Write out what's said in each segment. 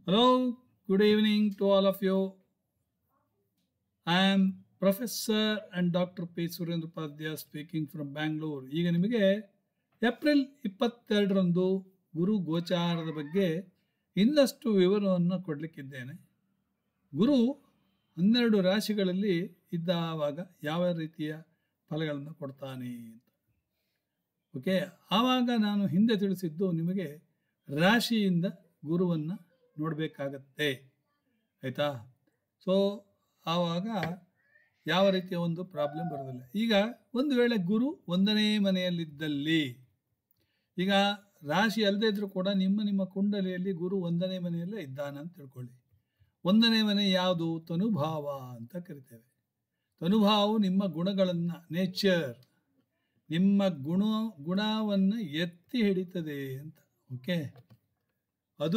Hello, good evening to all of you. I am Professor and Dr. P. Surendra Padya speaking from Bangalore. ಈಗ ನಿಮಗೆ April ಇಪ್ಪತ್ತೆರಡರಂದು ಗುರು ಗೋಚಾರದ ಬಗ್ಗೆ ಇನ್ನಷ್ಟು ವಿವರವನ್ನು ಕೊಡಲಿಕ್ಕಿದ್ದೇನೆ ಗುರು ಹನ್ನೆರಡು ರಾಶಿಗಳಲ್ಲಿ ಇದ್ದಾವಾಗ ಯಾವ ರೀತಿಯ ಫಲಗಳನ್ನು ಕೊಡ್ತಾನೆ ಅಂತ ಓಕೆ ಆವಾಗ ನಾನು ಹಿಂದೆ ತಿಳಿಸಿದ್ದು ನಿಮಗೆ ರಾಶಿಯಿಂದ ಗುರುವನ್ನು ನೋಡಬೇಕಾಗತ್ತೆ ಆಯಿತಾ ಸೊ ಆವಾಗ ಯಾವ ರೀತಿಯ ಒಂದು ಪ್ರಾಬ್ಲಮ್ ಬರೋದಿಲ್ಲ ಈಗ ಒಂದು ವೇಳೆ ಗುರು ಒಂದನೇ ಮನೆಯಲ್ಲಿದ್ದಲ್ಲಿ ಈಗ ರಾಶಿ ಅಲ್ಲದೆ ಇದ್ರೂ ಕೂಡ ನಿಮ್ಮ ನಿಮ್ಮ ಕುಂಡಲಿಯಲ್ಲಿ ಗುರು ಒಂದನೇ ಮನೆಯಲ್ಲೇ ಇದ್ದಾನೆ ಅಂತ ತಿಳ್ಕೊಳ್ಳಿ ಒಂದನೇ ಮನೆ ಯಾವುದು ತನುಭಾವ ಅಂತ ಕರಿತೇವೆ ತನುಭಾವವು ನಿಮ್ಮ ಗುಣಗಳನ್ನು ನೇಚರ್ ನಿಮ್ಮ ಗುಣ ಗುಣವನ್ನು ಎತ್ತಿ ಹಿಡಿತದೆ ಅಂತ ಓಕೆ ಅದು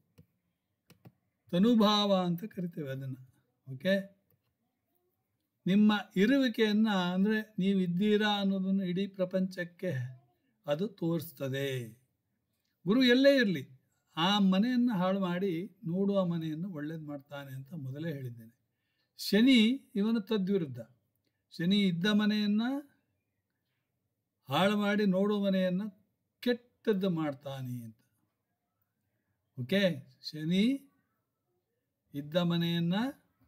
ತನುಭಾವ ಅಂತ ಕರಿತೇವೆ ಅದನ್ನು ಓಕೆ ನಿಮ್ಮ ಇರುವಿಕೆಯನ್ನು ಅಂದರೆ ನೀವಿದ್ದೀರಾ ಅನ್ನೋದನ್ನು ಇಡೀ ಪ್ರಪಂಚಕ್ಕೆ ಅದು ತೋರಿಸ್ತದೆ ಗುರು ಎಲ್ಲೇ ಇರಲಿ ಆ ಮನೆಯನ್ನು ಹಾಳು ಮಾಡಿ ನೋಡುವ ಮನೆಯನ್ನು ಒಳ್ಳೇದು ಮಾಡ್ತಾನೆ ಅಂತ ಮೊದಲೇ ಹೇಳಿದ್ದೇನೆ ಶನಿ ಇವನು ತದ್ವಿರುದ್ಧ ಶನಿ ಇದ್ದ ಮನೆಯನ್ನು ಹಾಳು ಮಾಡಿ ನೋಡುವ ಮನೆಯನ್ನು ಕೆಟ್ಟದ್ದು ಮಾಡ್ತಾನೆ ಅಂತ ಓಕೆ ಶನಿ ಇದ್ದ ಮನೆಯನ್ನು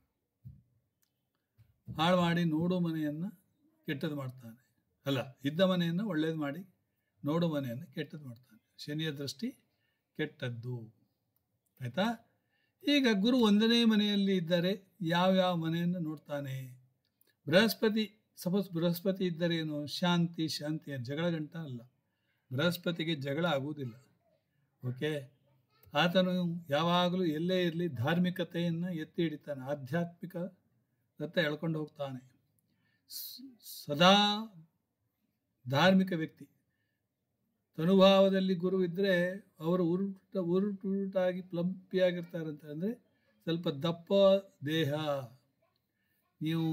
ಹಾಳು ಮಾಡಿ ನೋಡೋ ಮನೆಯನ್ನು ಕೆಟ್ಟದ್ದು ಮಾಡ್ತಾನೆ ಅಲ್ಲ ಇದ್ದ ಮನೆಯನ್ನು ಒಳ್ಳೇದು ಮಾಡಿ ನೋಡೋ ಮನೆಯನ್ನು ಕೆಟ್ಟದ್ದು ಮಾಡ್ತಾನೆ ಶನಿಯ ದೃಷ್ಟಿ ಕೆಟ್ಟದ್ದು ಆಯಿತಾ ಈಗ ಗುರು ಒಂದನೇ ಮನೆಯಲ್ಲಿ ಇದ್ದರೆ ಯಾವ್ಯಾವ ಮನೆಯನ್ನು ನೋಡ್ತಾನೆ ಬೃಹಸ್ಪತಿ ಸಪೋಸ್ ಬೃಹಸ್ಪತಿ ಇದ್ದರೆ ಏನು ಶಾಂತಿ ಶಾಂತಿ ಜಗಳ ಗಂಟ ಅಲ್ಲ ಬೃಹಸ್ಪತಿಗೆ ಜಗಳ ಆಗುವುದಿಲ್ಲ ಓಕೆ ಆತನು ಯಾವಾಗಲೂ ಎಲ್ಲೇ ಇರಲಿ ಧಾರ್ಮಿಕತೆಯನ್ನು ಎತ್ತಿ ಹಿಡಿತಾನೆ ಆಧ್ಯಾತ್ಮಿಕ ದತ್ತ ಎಳ್ಕೊಂಡು ಹೋಗ್ತಾನೆ ಸದಾ ಧಾರ್ಮಿಕ ವ್ಯಕ್ತಿ ತನುಭಾವದಲ್ಲಿ ಗುರು ಇದ್ದರೆ ಅವರು ಉರುಟ ಉರುಟುರುಟಾಗಿ ಪ್ಲಂಪಿಯಾಗಿರ್ತಾರಂತ ಅಂದರೆ ಸ್ವಲ್ಪ ದಪ್ಪ ದೇಹ ನೀವು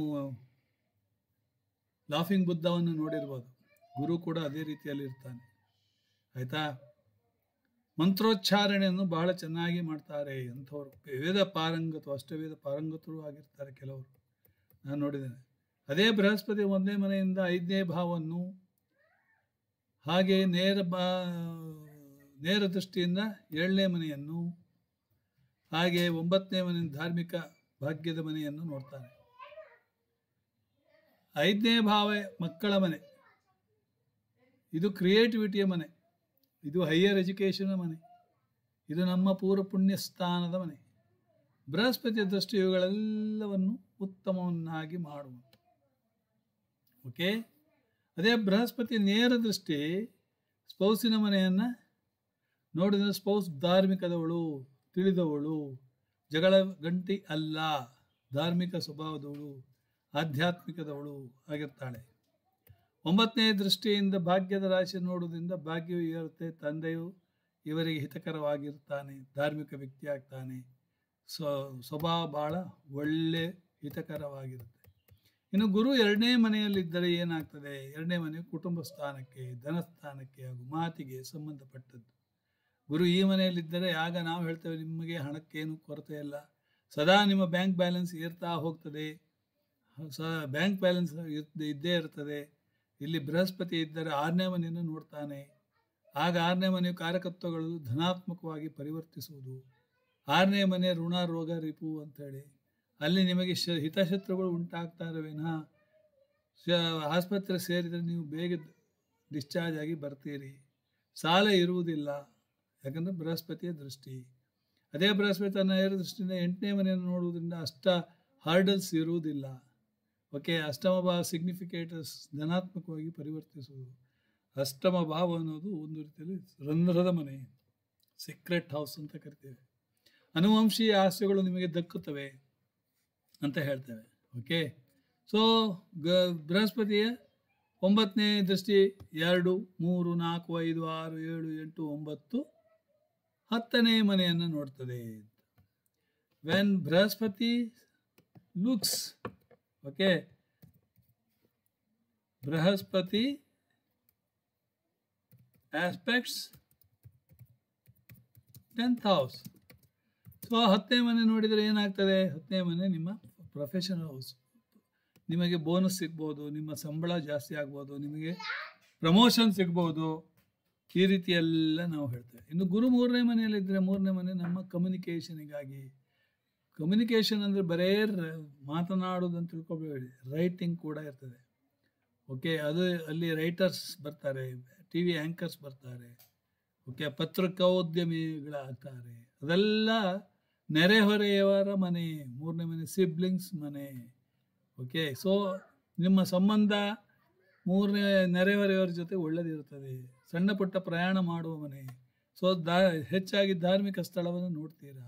ಲಾಫಿಂಗ್ ಬುದ್ಧವನ್ನು ನೋಡಿರ್ಬೋದು ಗುರು ಕೂಡ ಅದೇ ರೀತಿಯಲ್ಲಿ ಇರ್ತಾನೆ ಆಯಿತಾ ಮಂತ್ರೋಚ್ಚಾರಣೆಯನ್ನು ಬಹಳ ಚೆನ್ನಾಗಿ ಮಾಡ್ತಾರೆ ಅಂಥವ್ರು ವೇದ ಪಾರಂಗತರು ಅಷ್ಟವೇದ ಪಾರಂಗತರು ಆಗಿರ್ತಾರೆ ಕೆಲವರು ನಾನು ನೋಡಿದ್ದೇನೆ ಅದೇ ಬೃಹಸ್ಪತಿ ಒಂದನೇ ಮನೆಯಿಂದ ಐದನೇ ಭಾವವನ್ನು ಹಾಗೆ ನೇರ ಬಾ ನೇರ ದೃಷ್ಟಿಯಿಂದ ಏಳನೇ ಮನೆಯನ್ನು ಹಾಗೆ ಒಂಬತ್ತನೇ ಮನೆ ಧಾರ್ಮಿಕ ಭಾಗ್ಯದ ಮನೆಯನ್ನು ನೋಡ್ತಾನೆ ಐದನೇ ಭಾವ ಮಕ್ಕಳ ಮನೆ ಇದು ಕ್ರಿಯೇಟಿವಿಟಿಯ ಮನೆ ಇದು ಹೈಯರ್ ಎಜುಕೇಷನ್ ಮನೆ ಇದು ನಮ್ಮ ಪೂರ್ವ ಪುಣ್ಯ ಸ್ಥಾನದ ಮನೆ ಬೃಹಸ್ಪತಿಯ ದೃಷ್ಟಿ ಇವುಗಳೆಲ್ಲವನ್ನು ಉತ್ತಮವನ್ನಾಗಿ ಮಾಡುವ ಓಕೆ ಅದೇ ಬೃಹಸ್ಪತಿ ನೇರ ದೃಷ್ಟಿ ಸ್ಪೌಸಿನ ಮನೆಯನ್ನು ನೋಡಿದರೆ ಸ್ಪೌಸ್ ಧಾರ್ಮಿಕದವಳು ತಿಳಿದವಳು ಜಗಳ ಗಂಟಿ ಅಲ್ಲ ಧಾರ್ಮಿಕ ಸ್ವಭಾವದವಳು ಆಧ್ಯಾತ್ಮಿಕದವಳು ಆಗಿರ್ತಾಳೆ ಒಂಬತ್ತನೇ ದೃಷ್ಟಿಯಿಂದ ಭಾಗ್ಯದ ರಾಶಿ ನೋಡುವುದರಿಂದ ಭಾಗ್ಯವು ಇರುತ್ತೆ ತಂದೆಯು ಇವರಿಗೆ ಹಿತಕರವಾಗಿರ್ತಾನೆ ಧಾರ್ಮಿಕ ವ್ಯಕ್ತಿ ಆಗ್ತಾನೆ ಸ್ವ ಸ್ವಭಾವ ಭಾಳ ಒಳ್ಳೆ ಹಿತಕರವಾಗಿರುತ್ತೆ ಇನ್ನು ಗುರು ಎರಡನೇ ಮನೆಯಲ್ಲಿದ್ದರೆ ಏನಾಗ್ತದೆ ಎರಡನೇ ಮನೆ ಕುಟುಂಬ ಸ್ಥಾನಕ್ಕೆ ಧನಸ್ಥಾನಕ್ಕೆ ಹಾಗೂ ಮಾತಿಗೆ ಸಂಬಂಧಪಟ್ಟದ್ದು ಗುರು ಈ ಮನೆಯಲ್ಲಿದ್ದರೆ ಆಗ ನಾವು ಹೇಳ್ತೇವೆ ನಿಮಗೆ ಹಣಕ್ಕೇನು ಕೊರತೆ ಇಲ್ಲ ಸದಾ ನಿಮ್ಮ ಬ್ಯಾಂಕ್ ಬ್ಯಾಲೆನ್ಸ್ ಏರ್ತಾ ಹೋಗ್ತದೆ ಸ ಬ್ಯಾಂಕ್ ಬ್ಯಾಲೆನ್ಸ್ ಇದ್ದೇ ಇರ್ತದೆ ಇಲ್ಲಿ ಬೃಹಸ್ಪತಿ ಇದ್ದರೆ ಆರನೇ ಮನೆಯನ್ನು ನೋಡ್ತಾನೆ ಆಗ ಆರನೇ ಮನೆಯು ಕಾರ್ಯಕತ್ವಗಳು ಧನಾತ್ಮಕವಾಗಿ ಪರಿವರ್ತಿಸುವುದು ಆರನೇ ಮನೆ ಋಣ ರೋಗ ರಿಪು ಅಂತೇಳಿ ಅಲ್ಲಿ ನಿಮಗೆ ಶ ಹಿತಶತ್ರುಗಳು ಉಂಟಾಗ್ತಾರೆ ವಿನಃ ಶ ಆಸ್ಪತ್ರೆ ಸೇರಿದರೆ ನೀವು ಬೇಗ ಡಿಸ್ಚಾರ್ಜ್ ಆಗಿ ಬರ್ತೀರಿ ಸಾಲ ಇರುವುದಿಲ್ಲ ಯಾಕಂದರೆ ಬೃಹಸ್ಪತಿಯ ದೃಷ್ಟಿ ಅದೇ ಬೃಹಸ್ಪತಿ ತನ್ನ ನೇರ ದೃಷ್ಟಿಯಿಂದ ಎಂಟನೇ ಮನೆಯನ್ನು ನೋಡುವುದರಿಂದ ಅಷ್ಟ ಹಾರ್ಡಲ್ಸ್ ಇರುವುದಿಲ್ಲ ಓಕೆ ಅಷ್ಟಮ ಭಾವ ಸಿಗ್ನಿಫಿಕೇಟರ್ಸ್ ಧನಾತ್ಮಕವಾಗಿ ಪರಿವರ್ತಿಸುವುದು ಅಷ್ಟಮ ಭಾವ ಅನ್ನೋದು ಒಂದು ರೀತಿಯಲ್ಲಿ ರಂಧ್ರದ ಮನೆ ಸೀಕ್ರೆಟ್ ಹೌಸ್ ಅಂತ ಕರಿತೇವೆ ಅನುವಂಶೀಯ ಆಸ್ತಿಗಳು ನಿಮಗೆ ದಕ್ಕುತ್ತವೆ ಅಂತ ಹೇಳ್ತೇವೆ ಓಕೆ ಸೊ ಗ ಬೃಹಸ್ಪತಿಯ ಒಂಬತ್ತನೇ ದೃಷ್ಟಿ ಎರಡು ಮೂರು ನಾಲ್ಕು ಐದು ಆರು ಏಳು ಎಂಟು ಒಂಬತ್ತು ಹತ್ತನೇ ಮನೆಯನ್ನು ನೋಡ್ತದೆ when Brihaspati looks okay Brihaspati aspects tenth house so ಹತ್ತನೇ ಮನೆ ನೋಡಿದರೆ ಏನಾಗ್ತದೆ ಹತ್ತನೇ ಮನೆ ನಿಮ್ಮ ಪ್ರೊಫೆಷನಲ್ ಹೌಸ್ ನಿಮಗೆ ಬೋನಸ್ ಸಿಗ್ಬೋದು ನಿಮ್ಮ ಸಂಬಳ ಜಾಸ್ತಿ ಆಗ್ಬೋದು ನಿಮಗೆ ಪ್ರಮೋಷನ್ ಸಿಗ್ಬೋದು ಈ ರೀತಿ ಎಲ್ಲ ನಾವು ಹೇಳ್ತೇವೆ ಇನ್ನು ಗುರು ಮೂರನೇ ಮನೆಯಲ್ಲಿದ್ದರೆ ಮೂರನೇ ಮನೆ ನಮ್ಮ ಕಮ್ಯುನಿಕೇಷನಿಗಾಗಿ ಕಮ್ಯುನಿಕೇಷನ್ ಅಂದರೆ ಬರೇ ರ- ಮಾತನಾಡೋದು ಅಂತ ತಿಳ್ಕೊಬೇಡಿ ರೈಟಿಂಗ್ ಕೂಡ ಇರ್ತದೆ ಓಕೆ ಅದು ಅಲ್ಲಿ ರೈಟರ್ಸ್ ಬರ್ತಾರೆ ಟಿ ವಿ ಆ್ಯಂಕರ್ಸ್ ಬರ್ತಾರೆ ಓಕೆ ಪತ್ರಿಕೋದ್ಯಮಿಗಳಾಗ್ತಾರೆ ಅದೆಲ್ಲ ನೆರೆಹೊರೆಯವರ ಮನೆ ಮೂರನೇ ಮನೆ ಸಿಬ್ಲಿಂಗ್ಸ್ ಮನೆ ಓಕೆ ಸೊ ನಿಮ್ಮ ಸಂಬಂಧ ಮೂರನೇ ನೆರೆಹೊರೆಯವರ ಜೊತೆ ಒಳ್ಳೆದಿರುತ್ತದೆ ಸಣ್ಣ ಪುಟ್ಟ ಪ್ರಯಾಣ ಮಾಡುವ ಮನೆ ಸೊ ದಾ ಹೆಚ್ಚಾಗಿ ಧಾರ್ಮಿಕ ಸ್ಥಳವನ್ನು ನೋಡ್ತೀರಾ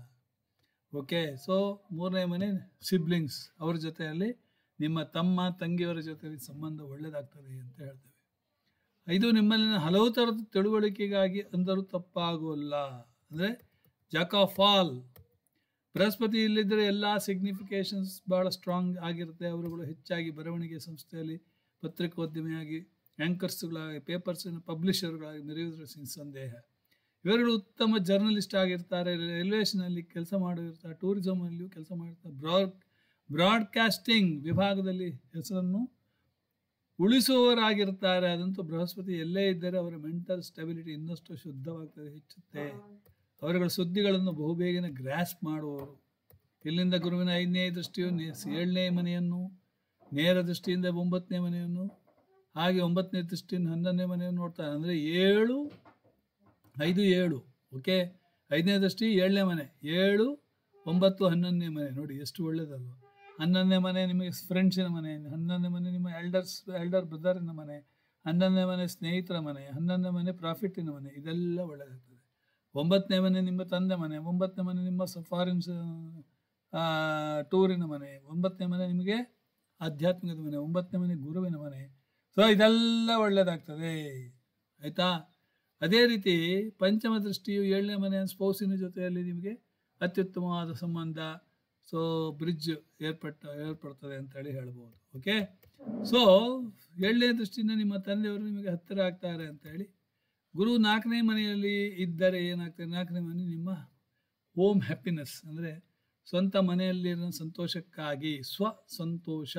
ಓಕೆ ಸೊ ಮೂರನೇ ಮನೆ ಸಿಬ್ಲಿಂಗ್ಸ್ ಅವ್ರ ಜೊತೆಯಲ್ಲಿ ನಿಮ್ಮ ತಮ್ಮ ತಂಗಿಯವರ ಜೊತೆಯಲ್ಲಿ ಸಂಬಂಧ ಒಳ್ಳೆಯದಾಗ್ತದೆ ಅಂತ ಹೇಳ್ತೇವೆ ಇದು ನಿಮ್ಮಲ್ಲಿನ ಹಲವು ಥರದ ತಿಳುವಳಿಕೆಗಾಗಿ ಅಂದರೂ ತಪ್ಪಾಗೋಲ್ಲ ಅಂದರೆ ಜಾಕ್ ಆಫ್ ಆಲ್ ಬೃಹಸ್ಪತಿ ಇಲ್ಲಿದ್ದರೆ ಎಲ್ಲ ಸಿಗ್ನಿಫಿಕೇಶನ್ಸ್ ಭಾಳ ಸ್ಟ್ರಾಂಗ್ ಆಗಿರುತ್ತೆ ಅವರುಗಳು ಹೆಚ್ಚಾಗಿ ಬರವಣಿಗೆ ಸಂಸ್ಥೆಯಲ್ಲಿ ಪತ್ರಿಕೋದ್ಯಮಿಯಾಗಿ ಆ್ಯಂಕರ್ಸ್ಗಳಾಗಿ ಪೇಪರ್ಸಿನ ಪಬ್ಲಿಷರ್ಗಳಾಗಿ ಮೆರೆಯುವುದರ ಸಂದೇಹ ಇವರುಗಳು ಉತ್ತಮ ಜರ್ನಲಿಸ್ಟ್ ಆಗಿರ್ತಾರೆ ರೈಲ್ವೇಸ್ನಲ್ಲಿ ಕೆಲಸ ಮಾಡಿರ್ತಾರೆ ಟೂರಿಸಮಲ್ಲಿಯೂ ಕೆಲಸ ಮಾಡಿರ್ತಾರೆ ಬ್ರಾಡ್ ಬ್ರಾಡ್ಕಾಸ್ಟಿಂಗ್ ವಿಭಾಗದಲ್ಲಿ ಹೆಸರನ್ನು ಉಳಿಸುವವರಾಗಿರ್ತಾರೆ ಅದಂತೂ ಬೃಹಸ್ಪತಿ ಎಲ್ಲೇ ಇದ್ದರೆ ಅವರ ಮೆಂಟಲ್ ಸ್ಟೆಬಿಲಿಟಿ ಇನ್ನಷ್ಟು ಶುದ್ಧವಾಗ್ತದೆ ಹೆಚ್ಚುತ್ತೆ ಅವರುಗಳ ಸುದ್ದಿಗಳನ್ನು ಬಹುಬೇಗನೆ ಗ್ರಾಸ್ಪ್ ಮಾಡುವವರು ಇಲ್ಲಿಂದ ಗುರುವಿನ ಐದನೇ ದೃಷ್ಟಿಯು ನೇ- ಏಳನೇ ಮನೆಯನ್ನು ನೇರ ದೃಷ್ಟಿಯಿಂದ ಒಂಬತ್ತನೇ ಮನೆಯನ್ನು ಹಾಗೆ ಒಂಬತ್ತನೇ ದೃಷ್ಟಿಯಿಂದ ಹನ್ನೊಂದನೇ ಮನೆಯನ್ನು ನೋಡ್ತಾರೆ ಅಂದರೆ ಏಳು ಐದು ಏಳು ಓಕೆ ಐದನೇ ದೃಷ್ಟಿ ಏಳನೇ ಮನೆ ಏಳು ಒಂಬತ್ತು ಹನ್ನೊಂದನೇ ಮನೆ ನೋಡಿ ಎಷ್ಟು ಒಳ್ಳೇದಲ್ವ ಹನ್ನೊಂದನೇ ಮನೆ ನಿಮಗೆ ಫ್ರೆಂಡ್ಸಿನ ಮನೆ ಹನ್ನೊಂದನೇ ಮನೆ ನಿಮ್ಮ ಎಲ್ಡರ್ಸ್ ಎಲ್ಡರ್ ಬ್ರದರಿನ ಮನೆ ಹನ್ನೊಂದನೇ ಮನೆ ಸ್ನೇಹಿತರ ಮನೆ ಹನ್ನೊಂದನೇ ಮನೆ ಪ್ರಾಫಿಟ್ಟಿನ ಮನೆ ಇದೆಲ್ಲ ಒಳ್ಳೆಯದಾಗ್ತದೆ ಒಂಬತ್ತನೇ ಮನೆ ನಿಮ್ಮ ತಂದೆ ಮನೆ ಒಂಬತ್ತನೇ ಮನೆ ನಿಮ್ಮ ಫಾರಿನ್ಸ್ ಟೂರಿನ ಮನೆ ಒಂಬತ್ತನೇ ಮನೆ ನಿಮಗೆ ಆಧ್ಯಾತ್ಮಿಕದ ಮನೆ ಒಂಬತ್ತನೇ ಮನೆ ಗುರುವಿನ ಮನೆ ಸೊ ಇದೆಲ್ಲ ಒಳ್ಳೆಯದಾಗ್ತದೆ ಆಯಿತಾ ಅದೇ ರೀತಿ ಪಂಚಮ ದೃಷ್ಟಿಯು ಏಳನೇ ಮನೆಯ ಸ್ಪೌಸಿನ ಜೊತೆಯಲ್ಲಿ ನಿಮಗೆ ಅತ್ಯುತ್ತಮವಾದ ಸಂಬಂಧ ಸೊ ಬ್ರಿಡ್ಜ್ ಏರ್ಪಟ್ಟ ಏರ್ಪಡ್ತದೆ ಅಂತೇಳಿ ಹೇಳ್ಬೋದು ಓಕೆ ಸೊ ಏಳನೇ ದೃಷ್ಟಿಯಿಂದ ನಿಮ್ಮ ತಂದೆಯವರು ನಿಮಗೆ ಹತ್ತಿರ ಆಗ್ತಾರೆ ಅಂತೇಳಿ ಗುರು ನಾಲ್ಕನೇ ಮನೆಯಲ್ಲಿ ಇದ್ದರೆ ಏನಾಗ್ತದೆ ನಾಲ್ಕನೇ ಮನೆ ನಿಮ್ಮ ಹೋಮ್ ಹ್ಯಾಪಿನೆಸ್ ಅಂದರೆ ಸ್ವಂತ ಮನೆಯಲ್ಲಿರೋ ಸಂತೋಷಕ್ಕಾಗಿ ಸ್ವ ಸಂತೋಷ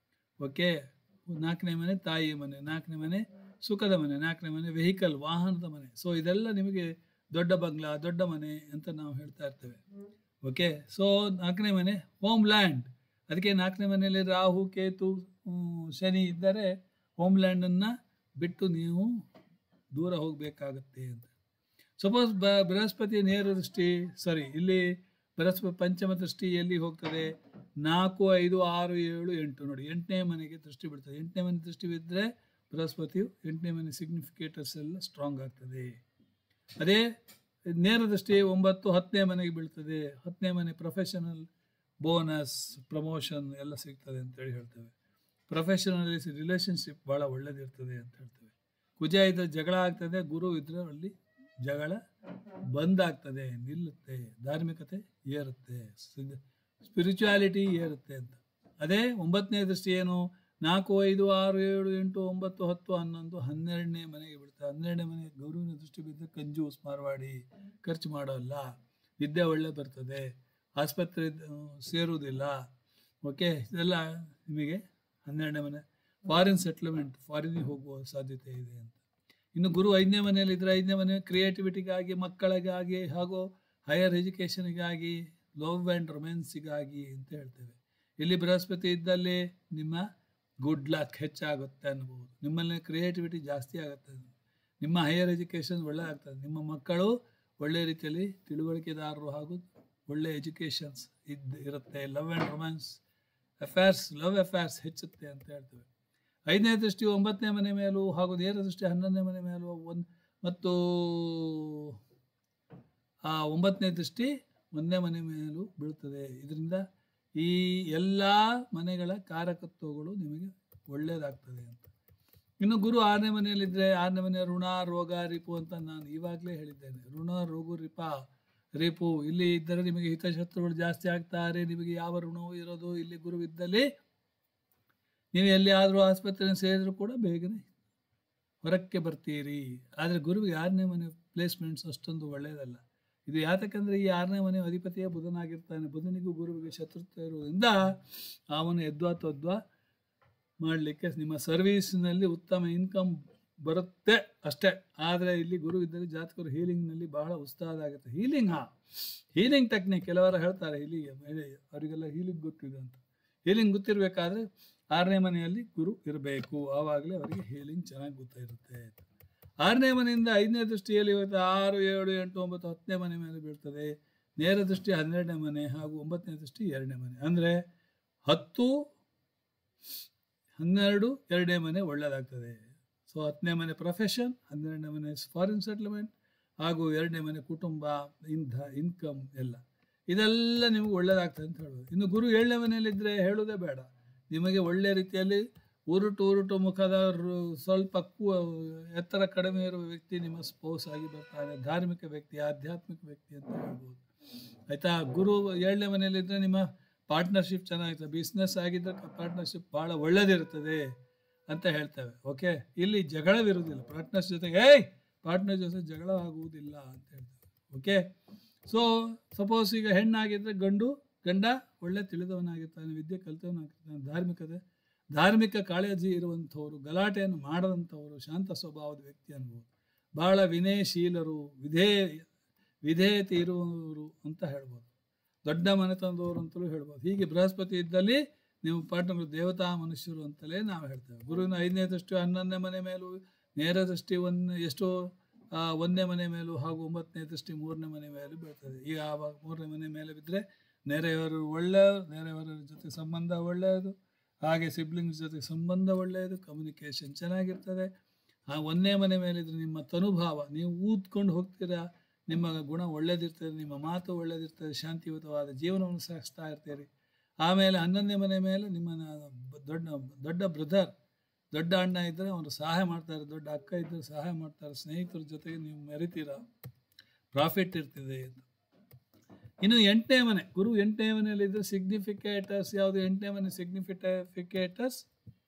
ಓಕೆ ನಾಲ್ಕನೇ ಮನೆ ತಾಯಿಯ ಮನೆ ನಾಲ್ಕನೇ ಮನೆ ಸುಖದ ಮನೆ ನಾಲ್ಕನೇ ಮನೆ ವೆಹಿಕಲ್ ವಾಹನದ ಮನೆ ಸೊ ಇದೆಲ್ಲ ನಿಮಗೆ ದೊಡ್ಡ ಬಂಗ್ಲಾ ದೊಡ್ಡ ಮನೆ ಅಂತ ನಾವು ಹೇಳ್ತಾ ಇರ್ತೇವೆ ಓಕೆ ಸೊ ನಾಲ್ಕನೇ ಮನೆ ಹೋಮ್ ಲ್ಯಾಂಡ್ ಅದಕ್ಕೆ ನಾಲ್ಕನೇ ಮನೆಯಲ್ಲಿ ರಾಹು ಕೇತು ಹ್ಮ್, ಶನಿ ಇದ್ದರೆ ಹೋಮ್ ಲ್ಯಾಂಡನ್ನು ಬಿಟ್ಟು ನೀವು ದೂರ ಹೋಗಬೇಕಾಗತ್ತೆ ಅಂತ ಸಪೋಸ್ ಬ ಬೃಹಸ್ಪತಿ ನೇರ ದೃಷ್ಟಿ ಸಾರಿ ಇಲ್ಲಿ ಬೃಹಸ್ಪತಿ ಪಂಚಮ ದೃಷ್ಟಿ ಎಲ್ಲಿ ಹೋಗ್ತದೆ ನಾಲ್ಕು ಐದು ಆರು ಏಳು ಎಂಟು ನೋಡಿ ಎಂಟನೇ ಮನೆಗೆ ದೃಷ್ಟಿ ಬಿಡ್ತದೆ ಎಂಟನೇ ಮನೆ ದೃಷ್ಟಿ ಬಿದ್ದರೆ ಬೃಹಸ್ಪತಿಯು ಎಂಟನೇ ಮನೆ ಸಿಗ್ನಿಫಿಕೇಟರ್ಸ್ ಎಲ್ಲ ಸ್ಟ್ರಾಂಗ್ ಆಗ್ತದೆ ಅದೇ ನೇರ ದೃಷ್ಟಿ ಒಂಬತ್ತು ಹತ್ತನೇ ಮನೆಗೆ ಬೀಳ್ತದೆ ಹತ್ತನೇ ಮನೆ ಪ್ರೊಫೆಷನಲ್ ಬೋನಸ್ ಪ್ರಮೋಷನ್ ಎಲ್ಲ ಸಿಗ್ತದೆ ಅಂತೇಳಿ ಹೇಳ್ತೇವೆ ಪ್ರೊಫೆಷನಲ್ ರಿಲೇಷನ್ಶಿಪ್ ಭಾಳ ಒಳ್ಳೇದಿರ್ತದೆ ಅಂತ ಹೇಳ್ತೇವೆ ಕುಜ ಇದ್ದರೆ ಜಗಳ ಆಗ್ತದೆ ಗುರು ಇದ್ರೆ ಅಲ್ಲಿ ಜಗಳ ಬಂದಾಗ್ತದೆ ನಿಲ್ಲುತ್ತೆ ಧಾರ್ಮಿಕತೆ ಏರುತ್ತೆ ಸ್ಪಿರಿಚುಯಾಲಿಟಿ ಏರುತ್ತೆ ಅಂತ ಅದೇ ಒಂಬತ್ತನೇ ದೃಷ್ಟಿ ಏನು ನಾಲ್ಕು ಐದು ಆರು ಏಳು ಎಂಟು ಒಂಬತ್ತು ಹತ್ತು ಹನ್ನೊಂದು ಹನ್ನೆರಡನೇ ಮನೆಗೆ ಬೀಳ್ತದೆ ಹನ್ನೆರಡನೇ ಮನೆಗೆ ಗೌರವಿನ ದೃಷ್ಟಿ ಬಿದ್ದರೆ ಕಂಜೂಸ್ ಮಾರವಾಡಿ ಖರ್ಚು ಮಾಡೋಲ್ಲ ನಿದ್ದೆ ಒಳ್ಳೆ ಬರ್ತದೆ ಆಸ್ಪತ್ರೆ ಆ, ಸೇರುವುದಿಲ್ಲ ಓಕೆ ಇದೆಲ್ಲ ನಿಮಗೆ ಹನ್ನೆರಡನೇ ಮನೆ ಫಾರಿನ್ ಸೆಟ್ಲ್ಮೆಂಟ್ ಫಾರಿನಿಗೆ ಹೋಗುವ ಸಾಧ್ಯತೆ ಇದೆ ಅಂತ ಇನ್ನು ಗುರು ಐದನೇ ಮನೆಯಲ್ಲಿ ಇದ್ರೆ ಐದನೇ ಮನೆ ಕ್ರಿಯೇಟಿವಿಟಿಗಾಗಿ ಮಕ್ಕಳಿಗಾಗಿ ಹಾಗೂ ಹೈಯರ್ ಎಜುಕೇಷನಿಗಾಗಿ ಲವ್ ಆ್ಯಂಡ್ ರೊಮ್ಯಾನ್ಸಿಗಾಗಿ ಅಂತ ಹೇಳ್ತೇವೆ ಇಲ್ಲಿ ಬೃಹಸ್ಪತಿ ಇದ್ದಲ್ಲಿ ನಿಮ್ಮ ಗುಡ್ ಲಕ್ ಹೆಚ್ಚಾಗುತ್ತೆ ಅನ್ಬೋದು ನಿಮ್ಮಲ್ಲಿ ಕ್ರಿಯೇಟಿವಿಟಿ ಜಾಸ್ತಿ ಆಗುತ್ತೆ ನಿಮ್ಮ ಹೈಯರ್ ಎಜುಕೇಷನ್ ಒಳ್ಳೆ ಆಗ್ತದೆ ನಿಮ್ಮ ಮಕ್ಕಳು ಒಳ್ಳೆ ರೀತಿಯಲ್ಲಿ ತಿಳುವಳಿಕೆದಾರರು ಹಾಗೂ ಒಳ್ಳೆ ಎಜುಕೇಷನ್ಸ್ ಇದ್ದು ಇರುತ್ತೆ love and romance affairs love affairs ಹೆಚ್ಚುತ್ತೆ ಅಂತ ಹೇಳ್ತೇವೆ ಐದನೇ ದೃಷ್ಟಿ ಒಂಬತ್ತನೇ ಮನೆ ಮೇಲೂ ಹಾಗೂ ನೇರ ದೃಷ್ಟಿ ಹನ್ನೊಂದನೇ ಮನೆ ಮೇಲೂ ಒಂದು ಮತ್ತು ಆ ಒಂಬತ್ತನೇ ದೃಷ್ಟಿ ಒಂದನೇ ಮನೆ ಮೇಲೂ ಬೀಳ್ತದೆ ಇದರಿಂದ ಈ ಎಲ್ಲ ಮನೆಗಳ ಕಾರಕತ್ವಗಳು ನಿಮಗೆ ಒಳ್ಳೆಯದಾಗ್ತದೆ ಅಂತ ಇನ್ನು ಗುರು ಆರನೇ ಮನೆಯಲ್ಲಿದ್ದರೆ ಆರನೇ ಮನೆ ಋಣ ರೋಗ ರಿಪು ಅಂತ ನಾನು ಇವಾಗಲೇ ಹೇಳಿದ್ದೇನೆ ಋಣ ರೋಗು ರಿಪ ರಿಪು ಇಲ್ಲಿ ಇದ್ದರೆ ನಿಮಗೆ ಹಿತಶತ್ರುಗಳು ಜಾಸ್ತಿ ಆಗ್ತಾರೆ ನಿಮಗೆ ಯಾವ ಋಣವೂ ಇರೋದು ಇಲ್ಲಿ ಗುರು ಇದ್ದಲ್ಲಿ ನೀವು ಎಲ್ಲಿಯಾದರೂ ಆಸ್ಪತ್ರೆ ಸೇರಿದ್ರು ಕೂಡ ಬೇಗನೆ ಹೊರಕ್ಕೆ ಬರ್ತೀರಿ ಆದರೆ ಗುರುವಿಗೆ ಆರನೇ ಮನೆ ಪ್ಲೇಸ್ಮೆಂಟ್ಸ್ ಅಷ್ಟೊಂದು ಒಳ್ಳೆಯದಲ್ಲ ಇದು ಯಾತಕ್ಕಂದ್ರೆ ಈ ಆರನೇ ಮನೆ ಅಧಿಪತಿಯೇ ಬುಧನಾಗಿರ್ತಾನೆ ಬುಧನಿಗೂ ಗುರುವಿಗೆ ಶತ್ರುತ್ವ ಇರುವುದರಿಂದ ಅವನು ಎದ್ವಾ ತದ್ವಾ ಮಾಡಲಿಕ್ಕೆ ನಿಮ್ಮ ಸರ್ವೀಸ್ನಲ್ಲಿ ಉತ್ತಮ ಇನ್ಕಮ್ ಬರುತ್ತೆ ಅಷ್ಟೇ ಆದರೆ ಇಲ್ಲಿ ಗುರು ಇದ್ದರೆ ಜಾತಕರು ಹೀಲಿಂಗ್ನಲ್ಲಿ ಬಹಳ ಉತ್ಸಾಹ ಆಗುತ್ತೆ ಹೀಲಿಂಗ್ ಹಾ ಹೀಲಿಂಗ್ ಟೆಕ್ನಿಕ್ ಕೆಲವರು ಹೇಳ್ತಾರೆ ಹೀಲಿಂಗ್ ಅವರಿಗೆಲ್ಲ ಹೀಲಿಂಗ್ ಗೊತ್ತಿದೆ ಅಂತ ಹೀಲಿಂಗ್ ಗೊತ್ತಿರಬೇಕಾದ್ರೆ ಆರನೇ ಮನೆಯಲ್ಲಿ ಗುರು ಇರಬೇಕು ಆವಾಗಲೇ ಅವರಿಗೆ ಹೀಲಿಂಗ್ ಚೆನ್ನಾಗಿ ಗೊತ್ತಿರುತ್ತೆ ಆರನೇ ಮನೆಯಿಂದ ಐದನೇ ದೃಷ್ಟಿಯಲ್ಲಿ ಇವತ್ತು ಆರು ಏಳು ಎಂಟು ಒಂಬತ್ತು ಹತ್ತನೇ ಮನೆ ಮೇಲೆ ಬೀಳ್ತದೆ ನೇರ ದೃಷ್ಟಿ ಹನ್ನೆರಡನೇ ಮನೆ ಹಾಗೂ ಒಂಬತ್ತನೇ ದೃಷ್ಟಿ ಎರಡನೇ ಮನೆ ಅಂದರೆ ಹತ್ತು ಹನ್ನೆರಡು ಎರಡನೇ ಮನೆ ಒಳ್ಳೆಯದಾಗ್ತದೆ ಸೊ ಹತ್ತನೇ ಮನೆ ಪ್ರೊಫೆಷನ್ ಹನ್ನೆರಡನೇ ಮನೆ ಫಾರಿನ್ ಸೆಟ್ಲ್ಮೆಂಟ್ ಹಾಗೂ ಎರಡನೇ ಮನೆ ಕುಟುಂಬ ಇಂಧ ಇನ್ಕಮ್ ಎಲ್ಲ ಇದೆಲ್ಲ ನಿಮಗೆ ಒಳ್ಳೆಯದಾಗ್ತದೆ ಅಂತ ಹೇಳ್ಬೋದು ಇನ್ನು ಗುರು ಏಳನೇ ಮನೆಯಲ್ಲಿದ್ದರೆ ಹೇಳೋದೇ ಬೇಡ ನಿಮಗೆ ಒಳ್ಳೆ ರೀತಿಯಲ್ಲಿ ಉರುಟು ಉರುಟು ಮುಖದ ರು- ಸ್ವಲ್ಪ ಕು ಎತ್ತರ ಕಡಿಮೆ ಇರುವ ವ್ಯಕ್ತಿ ನಿಮ್ಮ ಸ್ಪೋಸ್ ಆಗಿ ಬರ್ತಾನೆ ಧಾರ್ಮಿಕ ವ್ಯಕ್ತಿ ಆಧ್ಯಾತ್ಮಿಕ ವ್ಯಕ್ತಿ ಅಂತ ಹೇಳ್ಬೋದು ಆಯಿತಾ ಗುರು ಏಳನೇ ಮನೆಯಲ್ಲಿದ್ದರೆ ನಿಮ್ಮ ಪಾರ್ಟ್ನರ್ಶಿಪ್ ಚೆನ್ನಾಗಿರ್ತದೆ ಬಿಸ್ನೆಸ್ ಆಗಿದ್ದರೆ ಪಾರ್ಟ್ನರ್ಶಿಪ್ ಭಾಳ ಒಳ್ಳೆದಿರ್ತದೆ ಅಂತ ಹೇಳ್ತೇವೆ ಓಕೆ ಇಲ್ಲಿ ಜಗಳವಿರುವುದಿಲ್ಲ ಪಾರ್ಟ್ನರ್ಸ್ ಜೊತೆಗೆ ಏಯ್ ಪಾರ್ಟ್ನರ್ ಜೊತೆ ಜಗಳ ಆಗುವುದಿಲ್ಲ ಅಂತ ಹೇಳ್ತೇವೆ ಓಕೆ ಸೊ ಸಪೋಸ್ ಈಗ ಹೆಣ್ಣಾಗಿದ್ದರೆ ಗಂಡು ಗಂಡ ಒಳ್ಳೆ ತಿಳಿದವನಾಗಿರ್ತಾನೆ ವಿದ್ಯೆ ಕಲಿತವನಾಗಿರ್ತಾನೆ ಧಾರ್ಮಿಕತೆ ಧಾರ್ಮಿಕ ಕಾಳಜಿ ಇರುವಂಥವ್ರು ಗಲಾಟೆಯನ್ನು ಮಾಡದಂಥವರು ಶಾಂತ ಸ್ವಭಾವದ ವ್ಯಕ್ತಿ ಅನ್ಬೋದು ಬಹಳ ವಿನಯಶೀಲರು ವಿಧೇಯ ವಿಧೇಯತೆ ಇರುವವರು ಅಂತ ಹೇಳ್ಬೋದು ದೊಡ್ಡ ಮನೆತನದವರು ಅಂತಲೂ ಹೇಳ್ಬೋದು ಹೀಗೆ ಬೃಹಸ್ಪತಿ ಇದ್ದಲ್ಲಿ ನೀವು ಪಾರ್ಟ್ನರ್ ದೇವತಾ ಮನುಷ್ಯರು ಅಂತಲೇ ನಾವು ಹೇಳ್ತೇವೆ ಗುರುವಿನ ಐದನೇ ದೃಷ್ಟಿ ಹನ್ನೊಂದನೇ ಮನೆ ಮೇಲೂ ನೇರ ದೃಷ್ಟಿ ಒಂದು ಎಷ್ಟೋ ಆ, ಒಂದನೇ ಮನೆ ಮೇಲೂ ಹಾಗೂ ಒಂಬತ್ತನೇ ದೃಷ್ಟಿ ಮೂರನೇ ಮನೆ ಮೇಲೂ ಬೀಳ್ತದೆ ಈಗ ಆವಾಗ ಮೂರನೇ ಮನೆ ಮೇಲೆ ಬಿದ್ದರೆ ನೆರೆಯವರು ಒಳ್ಳೆಯವರು ನೆರೆಯವರ ಜೊತೆ ಸಂಬಂಧ ಒಳ್ಳೆಯದು ಹಾಗೆ ಸಿಬ್ಲಿಂಗ್ಸ್ ಜೊತೆ ಸಂಬಂಧ ಒಳ್ಳೆಯದು ಕಮ್ಯುನಿಕೇಷನ್ ಚೆನ್ನಾಗಿರ್ತದೆ ಆ ಒಂದನೇ ಮನೆ ಮೇಲಿದ್ರೆ ನಿಮ್ಮ ತನುಭಾವ ನೀವು ಊದ್ಕೊಂಡು ಹೋಗ್ತೀರಾ ನಿಮ್ಮ ಗುಣ ಒಳ್ಳೇದಿರ್ತದೆ ನಿಮ್ಮ ಮಾತು ಒಳ್ಳೇದಿರ್ತದೆ ಶಾಂತಿಯುತವಾದ ಜೀವನವನ್ನು ಸಾಗಿಸ್ತಾ ಇರ್ತೀರಿ ಆಮೇಲೆ ಹನ್ನೊಂದನೇ ಮನೆ ಮೇಲೆ ನಿಮ್ಮನ್ನ ಬ- ದೊಡ್ಡ ದೊಡ್ಡ ಬ್ರದರ್ ದೊಡ್ಡ ಅಣ್ಣ ಇದ್ದರೆ ಅವರು ಸಹಾಯ ಮಾಡ್ತಾರೆ ದೊಡ್ಡ ಅಕ್ಕ ಇದ್ದರೆ ಸಹಾಯ ಮಾಡ್ತಾರೆ ಸ್ನೇಹಿತರ ಜೊತೆಗೆ ನೀವು ಮೆರಿತೀರ ಪ್ರಾಫಿಟ್ ಇರ್ತದೆ ಅಂತ ಇನ್ನು ಎಂಟನೇ ಮನೆ ಗುರು ಎಂಟನೇ ಮನೆಯಲ್ಲಿದ್ದರೆ ಸಿಗ್ನಿಫಿಕೇಟರ್ಸ್ ಯಾವುದು ಎಂಟನೇ ಮನೆ ಸಿಗ್ನಿಫಿಕೇಟರ್ಸ್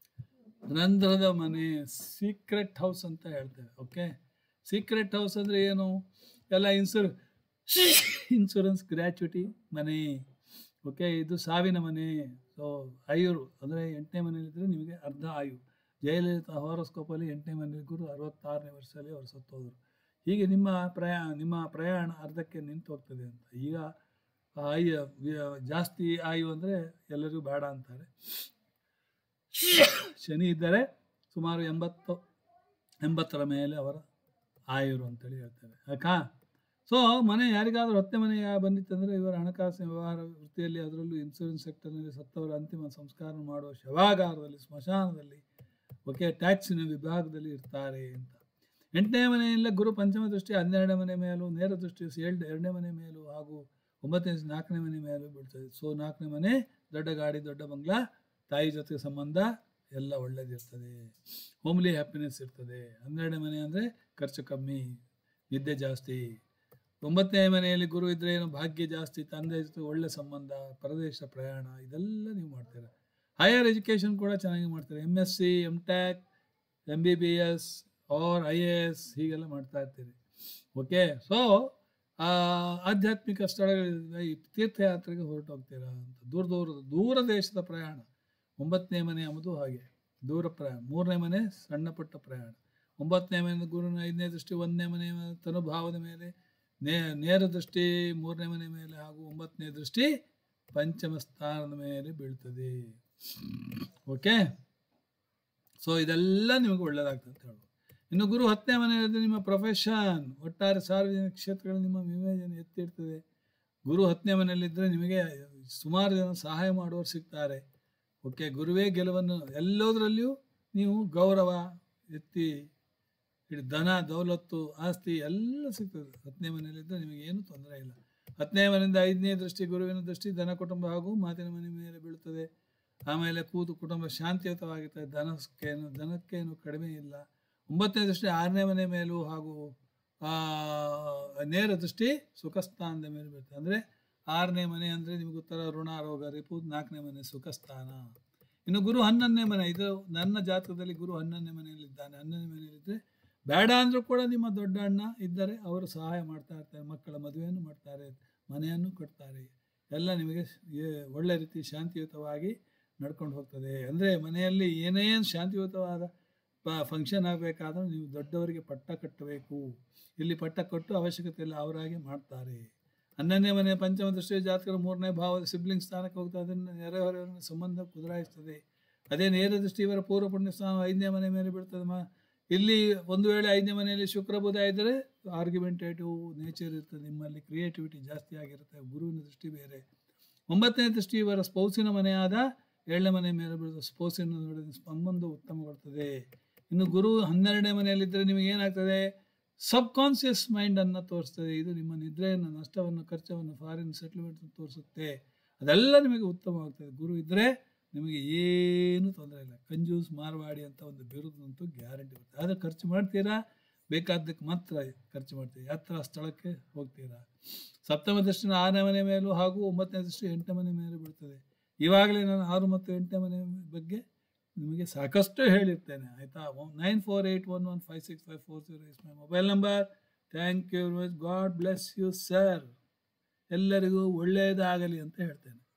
ರಂಧ್ರದ ಮನೆ ಸೀಕ್ರೆಟ್ ಹೌಸ್ ಅಂತ ಹೇಳ್ತೇವೆ ಓಕೆ ಸೀಕ್ರೆಟ್ ಹೌಸ್ ಅಂದರೆ ಏನು ಎಲ್ಲ ಇನ್ಸೂರ್ ಇನ್ಶೂರೆನ್ಸ್ ಗ್ರ್ಯಾಚುಟಿ ಮನೆ ಓಕೆ ಇದು ಸಾವಿನ ಮನೆ ಸೊ ಆಯುರು ಅಂದರೆ ಎಂಟನೇ ಮನೆಯಲ್ಲಿದ್ದರೆ ನಿಮಗೆ ಅರ್ಧ ಆಯು ಜಯಲಲಿತಾ ಹಾರೋಸ್ಕೋಪಲ್ಲಿ ಎಂಟನೇ ಮನೆ ಗುರು ಅರವತ್ತಾರನೇ ವರ್ಷದಲ್ಲಿ ಅವರು ಸತ್ತೋದ್ರು ಹೀಗೆ ನಿಮ್ಮ ಪ್ರಯಾಣ ನಿಮ್ಮ ಪ್ರಯಾಣ ಅರ್ಧಕ್ಕೆ ನಿಂತು ಹೋಗ್ತದೆ ಅಂತ ಈಗ ಆಯು ವ್ಯ- ಜಾಸ್ತಿ ಆಯು ಅಂದರೆ ಎಲ್ಲರಿಗೂ ಬೇಡ ಅಂತಾರೆ ಶನಿ ಇದ್ದರೆ ಸುಮಾರು ಎಂಬತ್ತು ಎಂಬತ್ತರ ಮೇಲೆ ಅವರ ಆಯುರು ಅಂತೇಳಿ ಹೇಳ್ತಾರೆ ಯಾಕಾ ಸೊ ಮನೆ ಯಾರಿಗಾದ್ರೂ ಹತ್ತನೇ ಮನೆ ಬಂದಿತ್ತಂದರೆ ಇವರ ಹಣಕಾಸಿನ ವ್ಯವಹಾರ ವೃತ್ತಿಯಲ್ಲಿ ಅದರಲ್ಲೂ ಇನ್ಶೂರೆನ್ಸ್ ಸೆಕ್ಟರ್ನಲ್ಲಿ ಸತ್ತವರ ಅಂತಿಮ ಸಂಸ್ಕಾರ ಮಾಡುವ ಶವಾಗಾರದಲ್ಲಿ ಸ್ಮಶಾನದಲ್ಲಿ ಓಕೆ ಟ್ಯಾಕ್ಸಿನ ವಿಭಾಗದಲ್ಲಿ ಇರ್ತಾರೆ ಅಂತ ಎಂಟನೇ ಮನೆಯಿಂದ ಗುರು ಪಂಚಮ ದೃಷ್ಟಿ ಹನ್ನೆರಡನೇ ಮನೆ ಮೇಲೂ ನೇರ ದೃಷ್ಟಿ ಎರಡು ಎರಡನೇ ಮನೆ ಮೇಲೂ ಹಾಗೂ ಒಂಬತ್ತನೇ ದೃಷ್ಟಿ ನಾಲ್ಕನೇ ಮನೆ ಮೇಲೂ ಬೀಳ್ತದೆ ಸೊ ನಾಲ್ಕನೇ ಮನೆ ದೊಡ್ಡ ಗಾಡಿ ದೊಡ್ಡ ಬಂಗ್ಲಾ ತಾಯಿ ಜೊತೆ ಸಂಬಂಧ ಎಲ್ಲ ಒಳ್ಳೇದಿರ್ತದೆ ಹೋಮ್ಲಿ ಹ್ಯಾಪಿನೆಸ್ ಇರ್ತದೆ ಹನ್ನೆರಡನೇ ಮನೆ ಅಂದರೆ ಖರ್ಚು ಕಮ್ಮಿ ನಿದ್ದೆ ಜಾಸ್ತಿ ಒಂಬತ್ತನೇ ಮನೆಯಲ್ಲಿ ಗುರು ಇದ್ರೆ ಏನು ಭಾಗ್ಯ ಜಾಸ್ತಿ ತಂದೆ ಜೊತೆ ಒಳ್ಳೆ ಸಂಬಂಧ ಪರದೇಶ ಪ್ರಯಾಣ ಇದೆಲ್ಲ ನೀವು ಮಾಡ್ತೀರ ಹೈಯರ್ ಎಜುಕೇಷನ್ ಕೂಡ ಚೆನ್ನಾಗಿ ಮಾಡ್ತಾರೆ M S C M tech M B B S R I A S ಹೀಗೆಲ್ಲ ಮಾಡ್ತಾ ಇರ್ತೀರಿ ಓಕೆ ಸೊ ಆಧ್ಯಾತ್ಮಿಕ ಸ್ಥಳಗಳಿಂದ ಈ ತೀರ್ಥಯಾತ್ರೆಗೆ ಹೊರಟೋಗ್ತೀರಾ ಅಂತ ದೂರ ದೂರದ ದೂರ ದೇಶದ ಪ್ರಯಾಣ ಒಂಬತ್ತನೇ ಮನೆ ಎಂಬುದು ಹಾಗೆ ದೂರ ಪ್ರಯಾಣ ಮೂರನೇ ಮನೆ ಸಣ್ಣ ಪುಟ್ಟ ಪ್ರಯಾಣ ಒಂಬತ್ತನೇ ಮನೆ ಗುರುವಿನ ಐದನೇ ದೃಷ್ಟಿ ಒಂದನೇ ಮನೆ ಮೇಲೆ ತನುಭಾವದ ಮೇಲೆ ನೇ ನೇರ ದೃಷ್ಟಿ ಮೂರನೇ ಮನೆ ಮೇಲೆ ಹಾಗೂ ಒಂಬತ್ತನೇ ದೃಷ್ಟಿ ಪಂಚಮ ಸ್ಥಾನದ ಮೇಲೆ ಬೀಳ್ತದೆ ಓಕೆ ಸೊ ಇದೆಲ್ಲ ನಿಮಗೆ ಒಳ್ಳೆಯದಾಗ್ತದೆ ಅಂತ ಹೇಳ್ಬೋದು ಇನ್ನು ಗುರು ಹತ್ತನೇ ಮನೆಯಲ್ಲಿ ನಿಮ್ಮ ಪ್ರೊಫೆಷನ್ ಒಟ್ಟಾರೆ ಸಾರ್ವಜನಿಕ ಕ್ಷೇತ್ರಗಳಲ್ಲಿ ನಿಮ್ಮ ವಿವೇಚನೆ ಎತ್ತಿರ್ತದೆ ಗುರು ಹತ್ತನೇ ಮನೆಯಲ್ಲಿದ್ದರೆ ನಿಮಗೆ ಸುಮಾರು ಜನ ಸಹಾಯ ಮಾಡುವವರು ಸಿಗ್ತಾರೆ ಓಕೆ ಗುರುವೇ ಗೆಲುವನ್ನು ಎಲ್ಲದರಲ್ಲಿಯೂ ನೀವು ಗೌರವ ಎತ್ತಿ ಇಡೀ ದನ ದೌಲತ್ತು ಆಸ್ತಿ ಎಲ್ಲ ಸಿಗ್ತದೆ ಹತ್ತನೇ ಮನೆಯಲ್ಲಿದ್ದರೆ ನಿಮಗೆ ಏನು ತೊಂದರೆ ಇಲ್ಲ ಹತ್ತನೇ ಮನೆಯಿಂದ ಐದನೇ ದೃಷ್ಟಿ ಗುರುವಿನ ದೃಷ್ಟಿ ದನ ಕುಟುಂಬ ಹಾಗೂ ಮಾತಿನ ಮನೆ ಮೇಲೆ ಬೀಳ್ತದೆ ಆಮೇಲೆ ಕೂತು ಕುಟುಂಬ ಶಾಂತಿಯುತವಾಗಿರ್ತದೆ ದನಕ್ಕೇನು ದನಕ್ಕೇನು ಕಡಿಮೆ ಇಲ್ಲ ಒಂಬತ್ತನೇ ದೃಷ್ಟಿ ಆರನೇ ಮನೆ ಮೇಲೂ ಹಾಗೂ ಆ, ನೇರ ದೃಷ್ಟಿ ಸುಖಸ್ಥಾನದ ಮೇಲೆ ಬೀಳ್ತದೆ ಅಂದರೆ ಆರನೇ ಮನೆ ಅಂದರೆ ನಿಮಗೆ ಉತ್ತರ ಋಣ ರೋಗ ರಿಪು ನಾಲ್ಕನೇ ಮನೆ ಸುಖಸ್ಥಾನ ಇನ್ನು ಗುರು ಹನ್ನೊಂದನೇ ಮನೆ ಇದು ನನ್ನ ಜಾತಕದಲ್ಲಿ ಗುರು ಹನ್ನೊಂದನೇ ಮನೆಯಲ್ಲಿದ್ದಾನೆ ಹನ್ನೊಂದನೇ ಮನೆಯಲ್ಲಿದ್ದರೆ ಬೇಡ ಅಂದರೂ ಕೂಡ ನಿಮ್ಮ ದೊಡ್ಡ ಅಣ್ಣ ಇದ್ದರೆ ಅವರು ಸಹಾಯ ಮಾಡ್ತಾ ಇರ್ತಾರೆ ಮಕ್ಕಳ ಮದುವೆಯನ್ನು ಮಾಡ್ತಾರೆ ಮನೆಯನ್ನು ಕಟ್ತಾರೆ ಎಲ್ಲ ನಿಮಗೆ ಏ- ಒಳ್ಳೆ ರೀತಿ ಶಾಂತಿಯುತವಾಗಿ ನಡ್ಕೊಂಡು ಹೋಗ್ತದೆ ಅಂದರೆ ಮನೆಯಲ್ಲಿ ಏನೇನು ಶಾಂತಿಯುತವಾದ ಪ ಫಂಕ್ಷನ್ ಆಗಬೇಕಾದ್ರೂ ನೀವು ದೊಡ್ಡವರಿಗೆ ಪಟ್ಟ ಕಟ್ಟಬೇಕು ಇಲ್ಲಿ ಪಟ್ಟ ಕೊಟ್ಟು ಅವಶ್ಯಕತೆ ಇಲ್ಲ ಅವರಾಗಿ ಮಾಡ್ತಾರೆ ಹನ್ನೊಂದನೇ ಮನೆ ಪಂಚಮ ದೃಷ್ಟಿಯ ಜಾತಕರು ಮೂರನೇ ಭಾವದ ಸಿಬ್ಲಿಂಗ್ ಸ್ಥಾನಕ್ಕೆ ಹೋಗ್ತಾ ಅದನ್ನು ನೆರೆಹೊರೆಯವರ ಸಂಬಂಧ ಕುದುರಾಯಿಸ್ತದೆ ಅದೇ ನೇರ ದೃಷ್ಟಿ ಇವರ ಪೂರ್ವ ಪುಣ್ಯ ಸ್ಥಾನ ಐದನೇ ಮನೆ ಮೇಲೆ ಬೀಳ್ತದೆ ಮ ಇಲ್ಲಿ ಒಂದು ವೇಳೆ ಐದನೇ ಮನೆಯಲ್ಲಿ ಶುಕ್ರ ಬುಧ ಇದ್ದರೆ ಆರ್ಗ್ಯುಮೆಂಟೇಟಿವ್ ನೇಚರ್ ಇರ್ತದೆ ನಿಮ್ಮಲ್ಲಿ ಕ್ರಿಯೇಟಿವಿಟಿ ಜಾಸ್ತಿ ಆಗಿರುತ್ತೆ ಗುರುವಿನ ದೃಷ್ಟಿ ಬೇರೆ ಒಂಬತ್ತನೇ ದೃಷ್ಟಿ ಇವರ ಸ್ಪೌಸಿನ ಮನೆಯಾದ ಏಳನೇ ಮನೆ ಮೇಲೆ ಬೀಳುತ್ತೆ ಸ್ಪೌಸಿನ ನೋಡಿದ ಸಂಬಂಧ ಉತ್ತಮಗೊಳ್ತದೆ ಇನ್ನು ಗುರು ಹನ್ನೆರಡನೇ ಮನೆಯಲ್ಲಿದ್ದರೆ ನಿಮಗೆ ಏನಾಗ್ತದೆ ಸಬ್ ಕಾನ್ಸಿಯಸ್ ಮೈಂಡನ್ನು ತೋರಿಸ್ತದೆ ಇದು ನಿಮ್ಮ ನಿದ್ರೆಯನ್ನು ನಷ್ಟವನ್ನು ಖರ್ಚವನ್ನು ಫಾರಿನ್ ಸೆಟ್ಲ್ಮೆಂಟ್ ತೋರಿಸುತ್ತೆ ಅದೆಲ್ಲ ನಿಮಗೆ ಉತ್ತಮವಾಗ್ತದೆ ಗುರು ಇದ್ದರೆ ನಿಮಗೆ ಏನು ತೊಂದರೆ ಇಲ್ಲ ಕಂಜೂಸ್ ಮಾರ್ವಾಡಿ ಅಂತ ಒಂದು ಬಿರುದಂತೂ ಗ್ಯಾರಂಟಿ ಬರುತ್ತೆ ಆದರೆ ಖರ್ಚು ಮಾಡ್ತೀರಾ ಬೇಕಾದ್ದಕ್ಕೆ ಮಾತ್ರ ಖರ್ಚು ಮಾಡ್ತೀರಾ ಯಾತ್ರಾ ಸ್ಥಳಕ್ಕೆ ಹೋಗ್ತೀರಾ ಸಪ್ತಮ ದೃಷ್ಟಿನ ಆರನೇ ಮನೆ ಮೇಲೂ ಹಾಗೂ ಒಂಬತ್ತನೇ ದೃಷ್ಟಿ ಎಂಟನೇ ಮನೆ ಮೇಲೆ ಬೀಳ್ತದೆ ಇವಾಗಲೇ ನಾನು ಆರು ಮತ್ತು ಎಂಟನೇ ಮನೆ ಬಗ್ಗೆ ನಿಮಗೆ ಸಾಕಷ್ಟು ಹೇಳಿರ್ತೇನೆ ಆಯಿತಾ nine four eight one one five six five four zero is my mobile number thank you very much God bless you sir ಎಲ್ಲರಿಗೂ ಒಳ್ಳೆಯದಾಗಲಿ ಅಂತ ಹೇಳ್ತೇನೆ